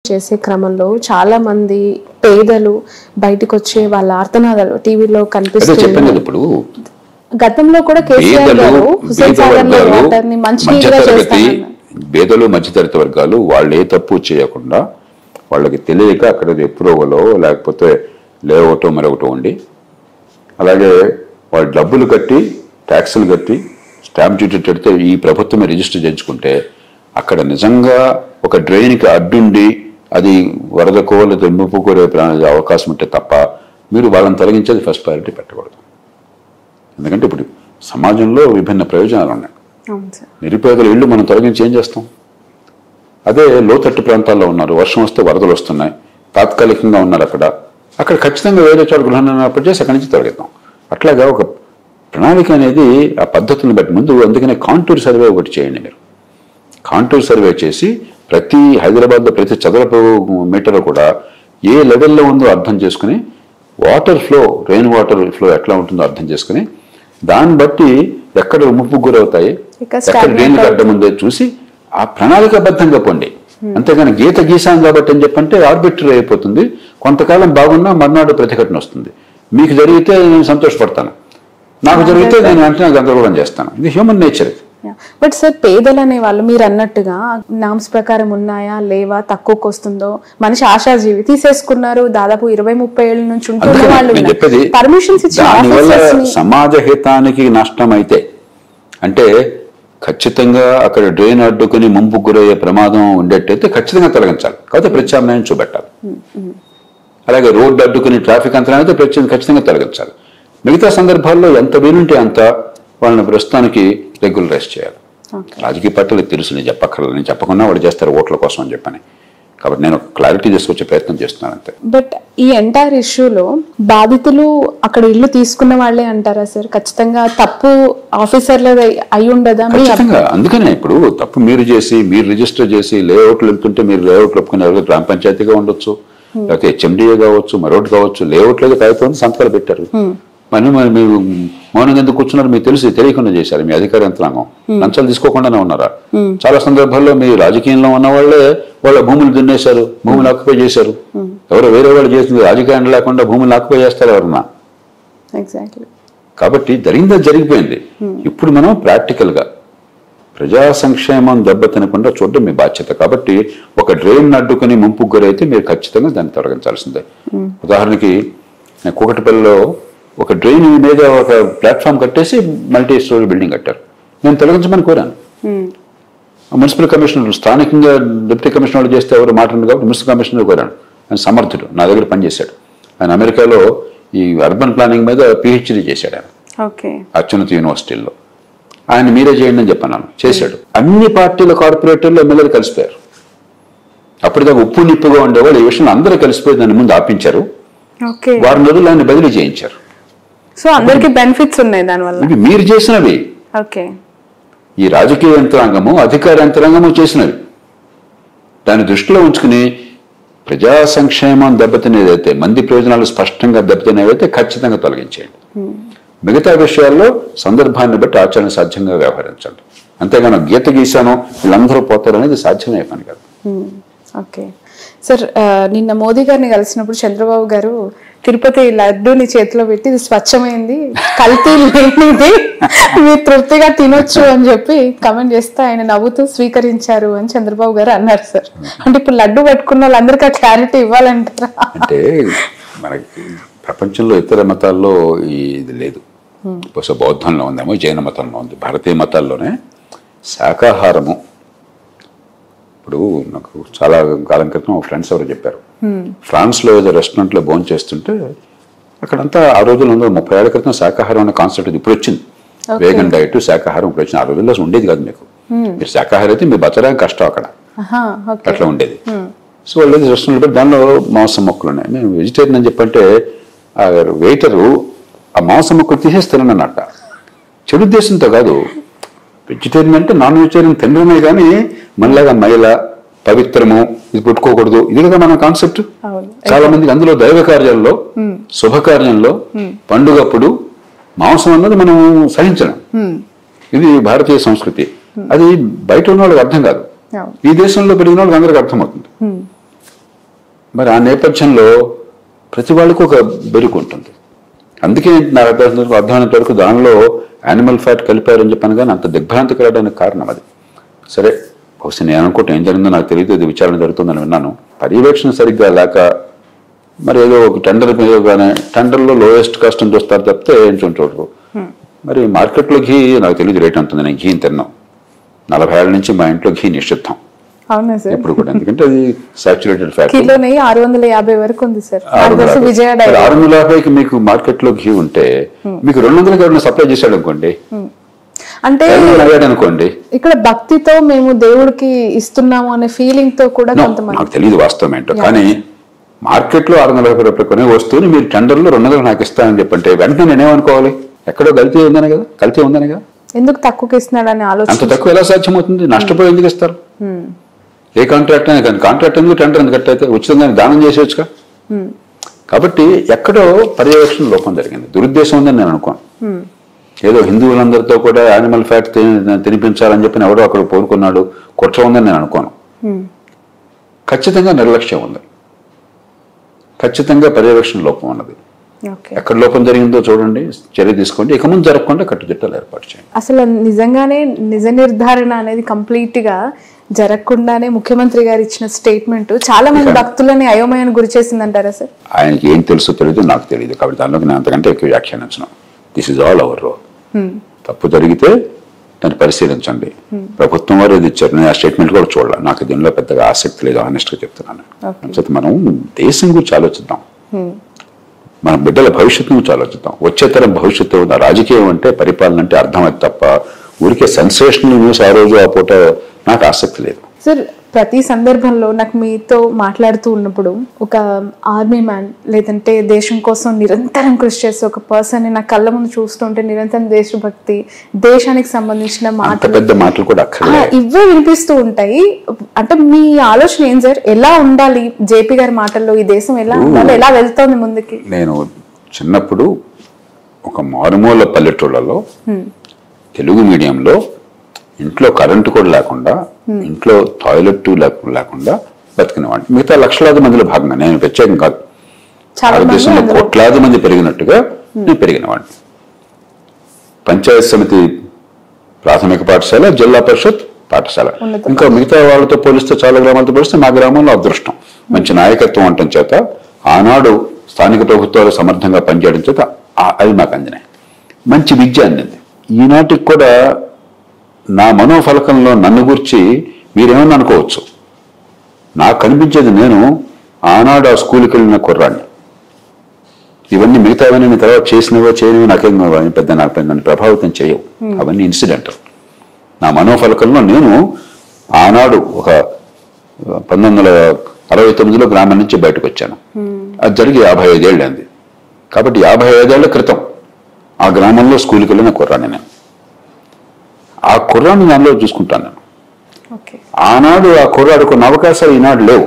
చేసే క్రమంలో చాలా మంది పేదలు బయటకు వచ్చే వాళ్ళ ఆర్తనాదాలు టీవీలో అదే కనిపిస్తుంది చెప్పాను కదా ఇప్పుడు గతంలో కూడా కేసీఆర్ పేదలు గారు హుసేన్ బీద సాగర్ లో వర్గాలు వాటర్ ని మంచినీరుగా మధ్యతరగతి చేస్తానన్నారు పేదలు మధ్యతరగతి వర్గాలు వాళ్ళు ఏ తప్పు చేయకుండా వాళ్ళకి తెలియక అక్కడ ఎప్పురోవలో లేకపోతే లేవటో మరొకటో ఉండి అలాగే వాళ్ళు డబ్బులు కట్టి ట్యాక్సులు కట్టి స్టాంప్ డ్యూటీ పెడితే ఈ ప్రభుత్వమే రిజిస్టర్ చేయించుకుంటే అక్కడ నిజంగా ఒక డ్రైన్కి అడ్డుండి అది వరద కోవలు తెంపు కోరే ప్రా- అవకాశం ఉంటే తప్ప మీరు వాళ్ళని తొలగించేది ఫస్ట్ ప్రయారిటీ పెట్టకూడదు ఎందుకంటే ఇప్పుడు సమాజంలో విభిన్న ప్రయోజనాలు ఉన్నాయి అవును సార్ నిరుపేదల ఇళ్ళు మనం తొలగించి ఏం చేస్తాం అదే లోతట్టు ప్రాంతాల్లో ఉన్నారు వర్షం వస్తే వరదలు వస్తున్నాయి తాత్కాలికంగా ఉన్నారు అక్కడ అక్కడ ఖచ్చితంగా వేరే చోట గృహాన్ని ఏర్పాటు చేసి అక్కడి నుంచి తొలగిద్దాం అట్లాగా ఒక ప్రణాళిక అనేది ఆ పద్ధతులను బట్టి ముందు అందుకనే కాంటూర్ సర్వే ఒకటి చేయండి మీరు కాంటూర్ సర్వే చేసి ప్రతి హైదరాబాద్లో ప్రతి చదరపు మీటర్ కూడా ఏ లెవెల్లో ఉందో అర్థం చేసుకుని water flow rain water flow ఎట్లా ఉంటుందో అర్థం చేసుకుని దాన్ని బట్టి ఎక్కడ ముప్పు గురవుతాయి ఇక్కడ ఎక్కడ stagnant డ్రైన్ అడ్డం ఉందో చూసి ఆ ప్రణాళికాబద్ధంగా పోండి అంతేగాని గీత గీసాం కాబట్టి అని చెప్పంటే ఆర్బిటరీ అయిపోతుంది కొంతకాలం బాగున్నా మర్నాడు ప్రతిఘటన వస్తుంది మీకు జరిగితే నేను సంతోషపడతాను నాకు జరిగితే నేను వెంటనే గందరగోళం చేస్తాను ఇది హ్యూమన్ నేచర్ ఇది బట్ సార్ పేదలు అనే వాళ్ళు మీరు అన్నట్టుగా నామ్స్ ప్రకారం ఉన్నాయా లేవా తక్కువకు వస్తుందో మనిషి ఆశాజీవి తీసేసుకున్నారు దాదాపు ఇరవై ముప్పై ఏళ్ళ నుంచి ఉంటున్న అందుకనే వాళ్ళు నేను చెప్పేది పర్మిషన్స్ ఇచ్చిన దానివల్ల ఆఫీసర్స్ ని సమాజ హితానికి నష్టం అయితే అంటే ఖచ్చితంగా అక్కడ డ్రైన్ అడ్డుకుని ముంపు గురయ్యే ప్రమాదం ఉండేట్టయితే ఖచ్చితంగా తొలగించాలి కాకపోతే ప్రత్యామ్నాయం చూపెట్టాలి అలాగే రోడ్డు అడ్డుకుని ట్రాఫిక్ అంతరం అయితే ప్రత్యేక ఖచ్చితంగా తొలగించాలి మిగతా సందర్భాల్లో ఎంత వీలుంటే అంత వాళ్ళని ప్రస్తుతానికి రెగ్యులరైజ్ చేయాలి Okay. రాజకీయ పార్టీలకు తెలుసు నేను చెప్పక్కర్లేదు నేను చెప్పకుండా వాడు చేస్తారు ఓట్ల కోసం అని చెప్పని కాబట్టి నేను క్లారిటీ తీసుకొచ్చే ప్రయత్నం చేస్తున్నాను అంతే బట్ ఈ ఎంటైర్ ఇష్యూలో బాధితులు అక్కడ ఇల్లు తీసుకున్న వాళ్ళే అంటారా సార్ ఖచ్చితంగా తప్పు ఆఫీసర్లది అయి ఉండదా మీ ఖచ్చితంగా అందుకనే ఇప్పుడు తప్పు మీరు చేసి మీరు రిజిస్టర్ చేసి లేఅవుట్లు వెళ్తుంటే మీరు లేఅవుట్లు ఒప్పుకుని ఎవరికి గ్రామ పంచాయతీగా ఉండొచ్చు లేకపోతే హెచ్ఎండిఏ కావచ్చు మరొకటి కావచ్చు లేఅవుట్ లేదు కాగితం సంతకాలు పెట్టారు మరి మరి మీరు మౌనంగా ఎందుకు కూర్చున్నారు మీకు తెలిసి తెలియకుండా చేశారు మీ అధికార యంత్రాంగం లంచాలు తీసుకోకుండానే ఉన్నారా చాలా సందర్భాల్లో మీ రాజకీయంలో ఉన్న వాళ్ళే వాళ్ళ భూములు దున్నేశారు భూములు ఆక్యుపై చేశారు ఎవరో వేరే వాళ్ళు చేసింది రాజకీయం లేకుండా భూములు ఆక్యుపై చేస్తారు ఎవరన్నా ఎగ్జాక్ట్లీ కాబట్టి జరిగిందా జరిగిపోయింది ఇప్పుడు మనం ప్రాక్టికల్ గా ప్రజా సంక్షేమం దెబ్బతినకుండా చూడడం మీ బాధ్యత కాబట్టి ఒక డ్రైన్ అడ్డుకుని ముంపు గురైతే మీరు ఖచ్చితంగా దాన్ని తొలగించాల్సిందే ఉదాహరణకి నేను కూకటిపల్లిలో ఒక డ్రైన్ మీద ఒక ప్లాట్ఫామ్ కట్టేసి మల్టీ స్టోరీ బిల్డింగ్ కట్టారు నేను తొలగించమని కోరాను మున్సిపల్ కమిషనర్ స్థానికంగా డిప్యూటీ కమిషనర్ వాళ్ళు చేస్తే ఎవరు మాట్లాడు కాబట్టి మున్సిపల్ కమిషనర్ కోరాను ఆయన సమర్థుడు నా దగ్గర పనిచేశాడు ఆయన అమెరికాలో ఈ అర్బన్ ప్లానింగ్ మీద పిహెచ్డీ చేశాడు ఆయన ఓకే అత్యున్నత యూనివర్సిటీల్లో ఆయన మీరే చేయండి అని చెప్పాను చేశాడు అన్ని పార్టీల కార్పొరేటర్లు ఎమ్మెల్యేలు కలిసిపోయారు అప్పటిదాకా ఉప్పు నిప్పుగా ఉండేవాళ్ళు ఈ విషయంలో అందరూ కలిసిపోయి దాన్ని ముందు ఆపించారు ఓకే వారం రోజులు ఆయన బదిలీ చేయించారు సో అందరికి బెనిఫిట్స్ ఉన్నాయి దానివల్ల ఇవి మీరు చేసినవి ఓకే ఈ రాజకీయ యంత్రాంగము అధికార యంత్రాంగము చేసినవి దాన్ని దృష్టిలో ఉంచుకుని ప్రజా సంక్షేమం దెబ్బతినేదైతే మంది ప్రయోజనాలు స్పష్టంగా దెబ్బతినేవైతే ఖచ్చితంగా తొలగించేయండి మిగతా విషయాల్లో సందర్భాన్ని బట్టి ఆచరణ సాధ్యంగా వ్యవహరించండి అంతేగాని గీత గీశాను వీళ్ళందరూ పోతారు అనేది సాధ్యమే పని కాదు ఓకే సార్ ఆ, నిన్న మోదీ గారిని కలిసినప్పుడు చంద్రబాబు గారు తిరుపతి లడ్డూని చేతిలో పెట్టి ఇది స్వచ్ఛమైంది కల్తీ లేనిది మీరు తృప్తిగా తినొచ్చు అని చెప్పి కమెంట్ చేస్తే ఆయన నవ్వుతూ స్వీకరించారు అని చంద్రబాబు గారు అన్నారు సార్ అంటే ఇప్పుడు లడ్డు పెట్టుకున్న వాళ్ళందరికీ ఆ క్లారిటీ ఇవ్వాలంటారా అంటే మనకి ప్రపంచంలో ఇతర మతాల్లో ఈ ఇది లేదు బహుశా బౌద్ధంలో ఉందేమో జైన మతంలో ఉంది భారతీయ మతాల్లోనే శాకాహారము ఇప్పుడు నాకు చాలా కాలం క్రితం ఫ్రెండ్స్ ఎవరు చెప్పారు ఫ్రాన్స్లో ఏదో రెస్టారెంట్లో భోజనం చేస్తుంటే అక్కడంతా ఆ రోజుల్లో ఉందో ముప్పై ఏళ్ల క్రితం శాకాహారం అనే కాన్సెప్ట్ ఇప్పుడు వచ్చింది వేగన్ డైట్ శాకాహారం ఇప్పుడు వచ్చింది ఆ రోజుల్లో అసలు ఉండేది కాదు మీకు మీరు శాకాహారం అయితే మీరు బతకడానికి కష్టం అక్కడ ఆహా, ఓకే అట్లా ఉండేది సో వాళ్ళు ఏదో రెస్టారెంట్ పెట్టి దానిలో మాంసం మొక్కలు ఉన్నాయి నేను వెజిటేరియన్ అని చెప్పంటే ఆ వెయిటరు ఆ మాంసం మొక్కలు తీసేసి తిననన్నట్ట చెడు ఉద్దేశంతో కాదు వెజిటేరియన్ అంటే నాన్ వెజిటేరియన్ తినడమే కానీ మనలాగా మైల పవిత్రము ఇది పెట్టుకోకూడదు ఇది కదా మన కాన్సెప్ట్ అవును. చాలా మందికి అందులో దైవ కార్యాల్లో శుభకార్యంలో పండుగప్పుడు మాంసం అన్నది మనం సహించడం ఇది భారతీయ సంస్కృతి అది బయట ఉన్న వాళ్ళకి అర్థం కాదు అవును. ఈ దేశంలో పెరిగిన వాళ్ళకి అందరికి అర్థమవుతుంది మరి ఆ నేపథ్యంలో ప్రతి వాళ్ళకు ఒక బెరుకు ఉంటుంది అందుకే నాకు అర్థం అర్థమైనంత వరకు దానిలో యానిమల్ ఫ్యాట్ కలిపారని చెప్పాను కానీ అంత దిగ్భ్రాంతి కలగడానికి కారణం అది సరే బహుశా నేను అనుకుంటే ఏం జరిగిందో నాకు తెలియదు ఇది విచారణ జరుగుతుందని విన్నాను పర్యవేక్షణ సరిగ్గా లేక మరి ఏదో ఒక టెండర్ మీద కానీ టెండర్లో లోయెస్ట్ కాస్ట్ అని చూస్తారు తప్పితే ఏంటంటారు మరి మార్కెట్లో ఘీ నాకు తెలియదు రేట్ అంతుంది నేను ఘీ తిన్నాం నలభై ఏళ్ళ నుంచి మా ఇంట్లో ఘీ నిషిద్ధం అవునా సార్ ఎప్పుడు కూడా ఎందుకంటే అది సాచురేటెడ్ ఫ్యాట్ కిలో నెయ్యి ఆరు వందల యాభై వరకు ఉంది సార్ నాకు తెలిసి విజయ డైరీ ఆరు వందల యాభైకి మీకు మార్కెట్ లో ఘీ ఉంటే మీకు రెండు వందలకి ఎవరైనా సప్లై చేశాడు అనుకోండి అంటే ఎవరైనా అడిగాడు అనుకోండి ఇక్కడ భక్తితో మేము దేవుడికి ఇస్తున్నాము అనే ఫీలింగ్ తో కూడా No, కొంతమంది నాకు తెలియదు వాస్తవం ఏంటో కానీ మార్కెట్ లో ఆరు వందల యాభై రూపాయలు కొనే వస్తువుని మీరు టెండర్ లో రెండు వందలు నాకు ఇస్తానని చెప్పంటే వెంటనే నేనేమనుకోవాలి ఎక్కడో కల్తీ ఉందనే కదా కల్తీ ఉందనే కదా ఎందుకు తక్కువకి ఇస్తున్నాడు అనే అంత ఆలోచన తక్కువ ఎలా సాధ్యమవుతుంది నష్టపోయి ఎందుకు ఇస్తారు ఏ కాంట్రాక్ట్ అయినా కానీ కాంట్రాక్ట్ ఎందుకు టెండర్ ఎందుకు కట్టయితే ఉచితంగా దానం చేసేవచ్చుగా కాబట్టి ఎక్కడో పర్యవేక్షణ లోపం జరిగింది దురుద్దేశం ఉందని నేను అనుకోను ఏదో హిందువులందరితో కూడా యానిమల్ ఫ్యాట్ తినిపించాలని చెప్పి ఎవడో అక్కడ కోరుకున్నాడు కుట్ర ఉందని నేను అనుకోను ఖచ్చితంగా నిర్లక్ష్యం ఉంది ఖచ్చితంగా పర్యవేక్షణ లోపం ఉన్నది ఓకే ఎక్కడ లోపం జరిగిందో చూడండి చర్య తీసుకోండి ఇక ముందు జరగకుండా కట్టుదిట్టాలు ఏర్పాటు చేయండి అసలు నిజంగానే నిజ నిర్ధారణ అనేది కంప్లీట్ గా జరగకుండానే ముఖ్యమంత్రి గారు ఇచ్చిన స్టేట్మెంట్ చాలా మంది భక్తులని అయోమయానికి గురి చేసిందంటారా సార్ ఆయనకి ఏం తెలుసో తెలియదు నాకు తెలియదు కాబట్టి దానిలోకి నేను అంతకంటే ఎక్కువ వ్యాఖ్యానించను this is all our role తప్పు జరిగితే దాన్ని పరిశీలించండి ప్రభుత్వం వారు ఇది ఇచ్చారు నేను ఆ స్టేట్మెంట్ కూడా చూడాలి నాకు దీనిలో పెద్దగా ఆసక్తి లేదు ఆనెస్ట్ గా చెప్తున్నాను అంచేత మనం దేశం గురించి ఆలోచిద్దాం మన బిడ్డల భవిష్యత్తు గురించి ఆలోచిద్దాం వచ్చే తరం భవిష్యత్తు ఉన్న రాజకీయం అంటే పరిపాలన అంటే అర్థమైంది తప్ప ఊరికే సెన్సేషనల్ న్యూస్ ఆ రోజు ఆ పూట నాకు ఆసక్తి లేదు సార్ ప్రతి సందర్భంలో నాకు మీతో మాట్లాడుతూ ఉన్నప్పుడు ఒక ఆర్మీ మ్యాన్ లేదంటే దేశం కోసం నిరంతరం కృషి చేసే ఒక పర్సన్ నా కళ్ళ ముందు చూస్తుంటే నిరంతరం దేశభక్తి దేశానికి సంబంధించిన అంత మాటలు పెద్ద మాటలు కూడా ఆ, అక్కర్లే ఇవే వినిపిస్తూ ఉంటాయి అంటే మీ ఆలోచన ఏం సార్ ఎలా ఉండాలి జేపీ గారి మాటల్లో ఈ దేశం ఎలా ఉండాలి ఎలా వెళ్తోంది ముందుకి నేను చిన్నప్పుడు ఒక మారుమూల పల్లెటూళ్ళలో తెలుగు మీడియంలో ఇంట్లో కరెంటు కూడా లేకుండా ఇంట్లో టాయిలెట్ లేకుండా బతికినవాడిని మిగతా లక్షలాది మందిలో భాగంగా నేను ప్రత్యేకం కాదు చాలా మంది భారతదేశంలో అందులో కోట్లాది మంది పెరిగినట్టుగా నేను పెరిగినవాడిని పంచాయత్ సమితి ప్రాథమిక పాఠశాల జిల్లా పరిషత్ పాఠశాల ఉన్నత ఇంకా మిగతా వాళ్ళతో పోలిస్తే చాలా గ్రామాలతో పోలిస్తే మా గ్రామంలో అదృష్టం మంచి నాయకత్వం ఉండటం చేత ఆనాడు స్థానిక ప్రభుత్వాలు సమర్థంగా పనిచేయడం చేత ఆ- అది మాకు అందినాయి మంచి విద్య అందింది ఈనాటికి కూడా నా మనోఫలకంలో నన్ను గురించి మీరేమన్నా అనుకోవచ్చు నాకు కనిపించేది నేను ఆనాడు ఆ స్కూల్కి వెళ్ళిన కుర్రాడిని ఇవన్నీ మిగతావన్నీ నేను తర్వాత చేసినవో చేయనివో నాకేం అవన్నీ పెద్ద నాకు పెద్ద నన్ను ప్రభావితం చేయవు అవన్నీ ఇన్సిడెంటల్ నా మనోఫలకంలో నేను ఆనాడు ఒక పంతొమ్మిది వందల అరవై తొమ్మిదిలో గ్రామం నుంచి బయటకు వచ్చాను అది జరిగి యాభై ఐదేళ్ళు అయింది కాబట్టి యాభై ఐదేళ్ల క్రితం ఆ గ్రామంలో స్కూల్కి వెళ్ళిన కుర్రాన్ని నేను ఆ కుర్రాన్ని దానిలో చూసుకుంటాను నేను ఓకే ఆనాడు ఆ కుర్రాడు కొన్ని అవకాశాలు ఈనాడు లేవు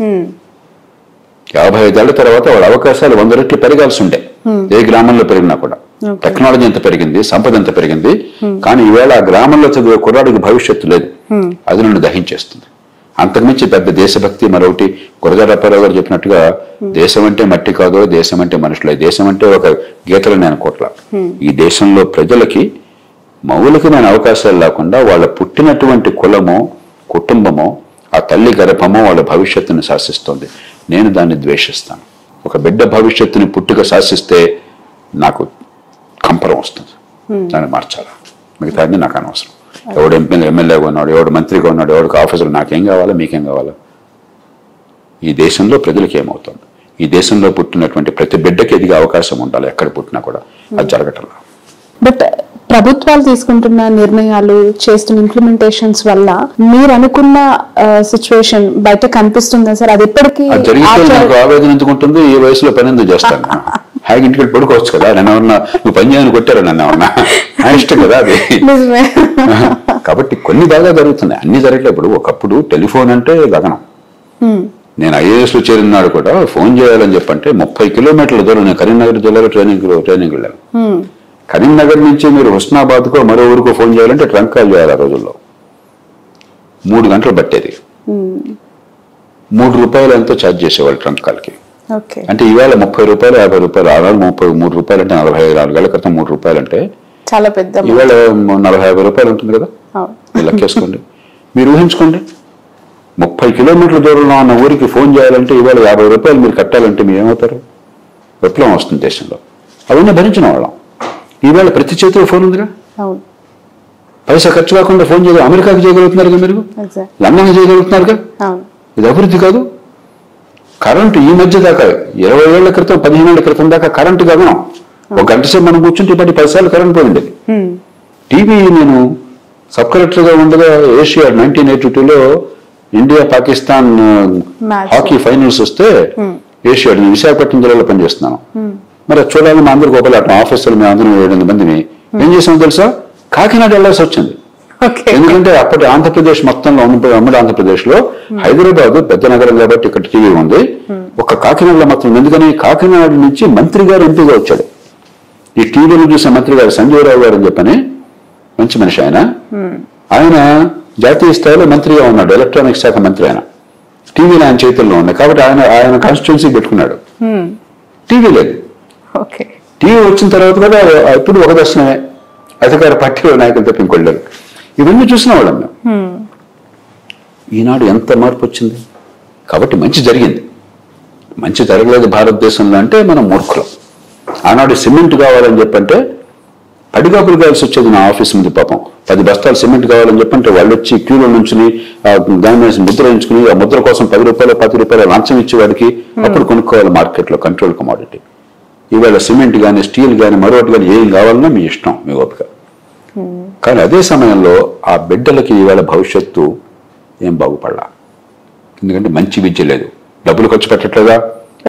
యాభై ఐదేళ్ల తర్వాత వాళ్ళ అవకాశాలు వంద రెట్లు పెరగాల్సి ఉండే ఏ గ్రామంలో పెరిగినా కూడా టెక్నాలజీ ఎంత పెరిగింది సంపద ఎంత పెరిగింది కానీ ఈవేళ ఆ గ్రామంలో చదివే కుర్రాడికి భవిష్యత్తు లేదు అది నన్ను దహించేస్తుంది అంతకుమించి పెద్ద దేశభక్తి మరొకటి గురజారాపారావు గారు చెప్పినట్టుగా దేశం అంటే మట్టి కాదు దేశం అంటే మనుషులే దేశం అంటే ఒక గీతలు నేను కోట్ల ఈ దేశంలో ప్రజలకి మౌలికమైన అవకాశాలు లేకుండా వాళ్ళ పుట్టినటువంటి కులమో కుటుంబమో ఆ తల్లి గర్భమో వాళ్ళ భవిష్యత్తును శాసిస్తుంది నేను దాన్ని ద్వేషిస్తాను ఒక బిడ్డ భవిష్యత్తుని పుట్టుక శాసిస్తే నాకు కంపరం వస్తుంది దాన్ని మార్చాలి మిగతా అన్ని నాకు అనవసరం ఎవడు ఎంపీ ఎమ్మెల్యేగా ఉన్నాడు ఎవడు మంత్రిగా ఉన్నాడు ఎవడికి ఆఫీసర్ నాకేం కావాలా మీకేం కావాలా ఈ దేశంలో ప్రజలకు ఏమవుతుంది ఈ దేశంలో పుట్టినటువంటి ప్రతి బిడ్డకి ఎదిగే అవకాశం ఉండాలి ఎక్కడ పుట్టినా కూడా అది జరగటం బట్ ప్రభుత్వాలు తీసుకుంటున్న నిర్ణయాలు చేస్తున్న ఇంప్లిమెంటేషన్స్ వల్ల మీరు అనుకున్న సిచ్యువేషన్ బయట కనిపిస్తుందా సార్ అది ఎప్పటికీ అది జరిగితే ఆచరణ- నాకు ఆవేదన ఎందుకుంటుంది ఈ వయసులో పని ఎందుకు చేస్తాను నేను? హాయిగా ఇంటికి వెళ్ళి పడుకోవచ్చు కదా నన్ను ఎవరన్నా నువ్వు పని చేయని కొట్టారు నన్ను ఎవరన్నా నా ఇష్టం కదా అది నిజమే కాబట్టి కొన్ని బాగా జరుగుతున్నాయి అన్ని జరగట్లేదు ఇప్పుడు ఒకప్పుడు టెలిఫోన్ అంటే గగనం నేను ఐఏఎస్ లో చేరినాడు కూడా ఫోన్ చేయాలని చెప్పంటే ముప్పై కిలోమీటర్ల దూరం నేను కరీంనగర్ జిల్లాలో ట్రైనింగ్ ట్రైనింగ్ వెళ్ళాను కరీంనగర్ నుంచి మీరు హుస్నాబాద్కో మరో ఊరికో ఫోన్ చేయాలంటే ట్రంక్ కాల్ చేయాలి ఆ రోజుల్లో మూడు గంటలు పట్టేది మూడు రూపాయలు ఎంతో ఛార్జ్ చేసేవాళ్ళు ట్రంక్ కాల్కి ఓకే అంటే ఈవేళ ముప్పై రూపాయలు యాభై రూపాయలు ఆనాడు ముప్పై మూడు రూపాయలు అంటే నలభై ఐదు నాలుగేళ్ల క్రితం మూడు రూపాయలు అంటే చాలా పెద్ద మొత్తం. ఈవేళ నలభై యాభై రూపాయలు ఉంటుంది కదా అవును. మీరు లెక్కేసుకోండి మీరు ఊహించుకోండి ముప్పై కిలోమీటర్ల దూరంలో ఉన్న ఊరికి ఫోన్ చేయాలంటే ఇవాళ యాభై రూపాయలు మీరు కట్టాలంటే మీరు ఏమవుతారు విప్లవం వస్తుంది దేశంలో అవన్నీ భరించిన వాళ్ళం ఈవేళ ప్రతి చేతిలో ఫోన్ ఉందిగా అవును పైసా ఖర్చు కాకుండా ఫోన్ చేయగల అమెరికాకి చేయగలుగుతున్నారుగా మీరు ఎగ్జాక్ట్ లండన్కి చేయగలుగుతున్నారుగా అవును ఇది అభివృద్ధి కాదు కరెంటు ఈ మధ్య దాకా ఇరవై ఏళ్ల క్రితం పదిహేను ఏళ్ల క్రితం దాకా కరెంటు గగనం ఒక గంట సేపు మనం కూర్చుంటే ఇప్పటి పది సార్లు కరెంట్ పోయింది హ్మ్. టీవీ నేను సబ్ కలెక్టర్గా ఉండగా ఏషియా నైన్టీన్ ఎయిటీ టూలో India Pakistan Match. Hockey finals వస్తే ఏషియా నేను విశాఖపట్నం జిల్లాలో పనిచేస్తున్నాను మరి అది చూడాలని మా అందరికి ఒకళ్ళు అట్లా ఆఫీసులు మేము అందరం ఏడు ఎనిమిది మందిని ఏం చేసామో తెలుసా కాకినాడ వెళ్ళాల్సి వచ్చింది ఓకే ఎందుకంటే అప్పటి ఆంధ్రప్రదేశ్ మొత్తంలో ఉన్న ఉమ్మడి ఆంధ్రప్రదేశ్ లో హైదరాబాద్ పెద్ద నగరం కాబట్టి ఇక్కడ టీవీ ఉంది ఒక కాకినాడలో మాత్రం ఉంది. ఎందుకని కాకినాడ నుంచి మంత్రి గారు ఎంపీగా వచ్చాడు ఈ టీవీలో చూసిన మంత్రి గారు సంజయరావు గారు అని చెప్పని మంచి మనిషి ఆయన ఆయన జాతీయ స్థాయిలో మంత్రిగా ఉన్నాడు ఎలక్ట్రానిక్స్ శాఖ మంత్రి ఆయన టీవీలు ఆయన చేతుల్లో ఉన్నాయి కాబట్టి ఆయన ఆయన కాన్స్టిట్యున్సీ పెట్టుకున్నాడు హ్మ్. టీవీ లేదు ఓకే టీవీ వచ్చిన తర్వాత కూడా ఇప్పుడు ఒక దర్శనమే అధికార పార్టీ నాయకులు తప్ప ఇంకోళ్ళు లేరు. ఇవన్నీ చూసిన వాళ్ళం మేము హ్మ్. ఈనాడు ఎంత మార్పు వచ్చింది కాబట్టి మంచి జరిగింది మంచి జరగలేదు భారతదేశంలో అంటే మనం మూర్ఖులం ఆనాడు సిమెంట్ కావాలని చెప్పంటే పడిగాపులు కావాల్సి వచ్చేది నా ఆఫీస్ ముందు పాపం పది బస్తాలు సిమెంట్ కావాలని చెప్పంటే వాళ్ళు వచ్చి క్యూలో నుంచుని ఆ దాని మీద ముద్ర వేయించుకుని ఆ ముద్ర కోసం పది రూపాయలు పది రూపాయలు లంచం ఇచ్చే వాడికి అప్పుడు కొనుక్కోవాలి మార్కెట్లో కంట్రోల్ కమాడిటీ ఈవేళ సిమెంట్ కానీ స్టీల్ కానీ మరొకటి కానీ ఏం కావాలన్నా మీ ఇష్టం మీ ఓపిక కానీ అదే సమయంలో ఆ బిడ్డలకి ఈవేళ భవిష్యత్తు ఏం బాగుపడలా ఎందుకంటే మంచి విద్య లేదు డబ్బులు ఖర్చు పెట్టట్లేదా